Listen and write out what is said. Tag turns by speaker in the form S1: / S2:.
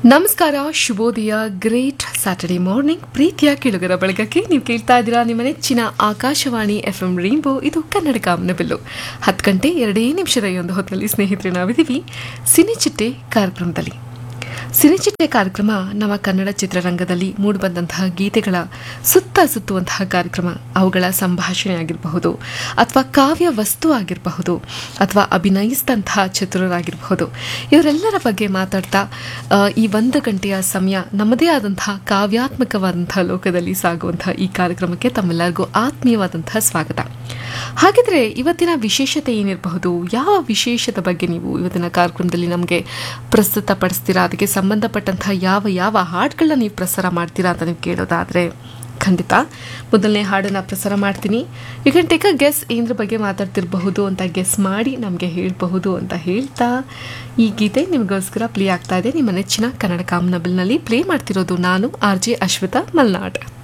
S1: ನಮಸ್ಕಾರ ಶುಭೋದಯ great Saturday morning ಪ್ರೀತಿಯ ಕೆಳಗರ ಬೆಳಗಕ್ಕೆ ನೀವು ಕೇಳ್ತಾ ಇದ್ದೀರಾ ನಿಮ್ಮ ನೆಚ್ಚಿನ ಆಕಾಶವಾಣಿ ಎಫ್ ಎಂ ರೈನ್ಬೋ ಇದು ಕನ್ನಡ ಕಾಮನಬಿಲ್ಲು ಹತ್ತು ಗಂಟೆ ಎರಡೇ ನಿಮಿಷದ ಈ ಒಂದು ಹೊತ್ತಿನಲ್ಲಿ ಸ್ನೇಹಿತರೆ ನಾವಿದ್ದೀವಿ ಸಿನಿಚಿಟ್ಟೆ ಕಾರ್ಯಕ್ರಮದಲ್ಲಿ ಸಿನಿಚಿಟ್ಟೆ ಕಾರ್ಯಕ್ರಮ ನಮ್ಮ ಕನ್ನಡ ಚಿತ್ರರಂಗದಲ್ಲಿ ಮೂಡಿಬಂದಂತಹ ಗೀತೆಗಳ ಸುತ್ತ ಸುತ್ತುವಂತಹ ಕಾರ್ಯಕ್ರಮ ಅವುಗಳ ಸಂಭಾಷಣೆ ಆಗಿರಬಹುದು ಅಥವಾ ಕಾವ್ಯ ವಸ್ತು ಆಗಿರಬಹುದು ಅಥವಾ ಅಭಿನಯಿಸಿದಂತಹ ಚಿತ್ರರಾಗಿರಬಹುದು ಇವರೆಲ್ಲರ ಬಗ್ಗೆ ಮಾತಾಡ್ತಾ ಆ, ಈ ಒಂದು ಗಂಟೆಯ ಸಮಯ ನಮ್ಮದೇ ಆದಂತಹ ಕಾವ್ಯಾತ್ಮಕವಾದಂತಹ ಲೋಕದಲ್ಲಿ ಸಾಗುವಂತಹ ಈ ಕಾರ್ಯಕ್ರಮಕ್ಕೆ ತಮ್ಮೆಲ್ಲರಿಗೂ ಆತ್ಮೀಯವಾದಂತಹ ಸ್ವಾಗತ ಹಾಗಿದ್ರೆ ಇವತ್ತಿನ ವಿಶೇಷತೆ ಏನಿರಬಹುದು ಯಾವ ವಿಶೇಷದ ಬಗ್ಗೆ ನೀವು ಇವತ್ತಿನ ಕಾರ್ಯಕ್ರಮದಲ್ಲಿ ನಮಗೆ ಪ್ರಸ್ತುತಪಡಿಸ್ತೀರಾ ಅದಕ್ಕೆ ಸಂಬಂಧಪಟ್ಟಂತಹ ಯಾವ ಯಾವ ಹಾಡುಗಳನ್ನ ನೀವು ಪ್ರಸಾರ ಮಾಡ್ತೀರಾ ಅಂತ ನೀವು ಕೇಳೋದಾದ್ರೆ ಖಂಡಿತ ಮೊದಲನೇ ಹಾಡನ್ನು ಪ್ರಸಾರ ಮಾಡ್ತೀನಿ you can take a guess ಏನರ ಬಗ್ಗೆ ಮಾತಾಡ್ತಿರಬಹುದು ಅಂತ ಗೆಸ್ ಮಾಡಿ ನಮಗೆ ಹೇಳಬಹುದು ಅಂತ ಹೇಳ್ತಾ ಈ ಗೀತೆ ನಿಮಗೋಸ್ಕರ ಪ್ಲೇ ಆಗ್ತಾ ಇದೆ ನಿಮ್ಮ ನೆಚ್ಚಿನ ಕನ್ನಡ ಕಾಮನಬಿಲ್ನಲ್ಲಿ ಪ್ಲೇ ಮಾಡ್ತಿರೋದು ನಾನು ಆರ್ ಜೆ ಅಶ್ವಿತಾ ಮಲ್ನಾಡ್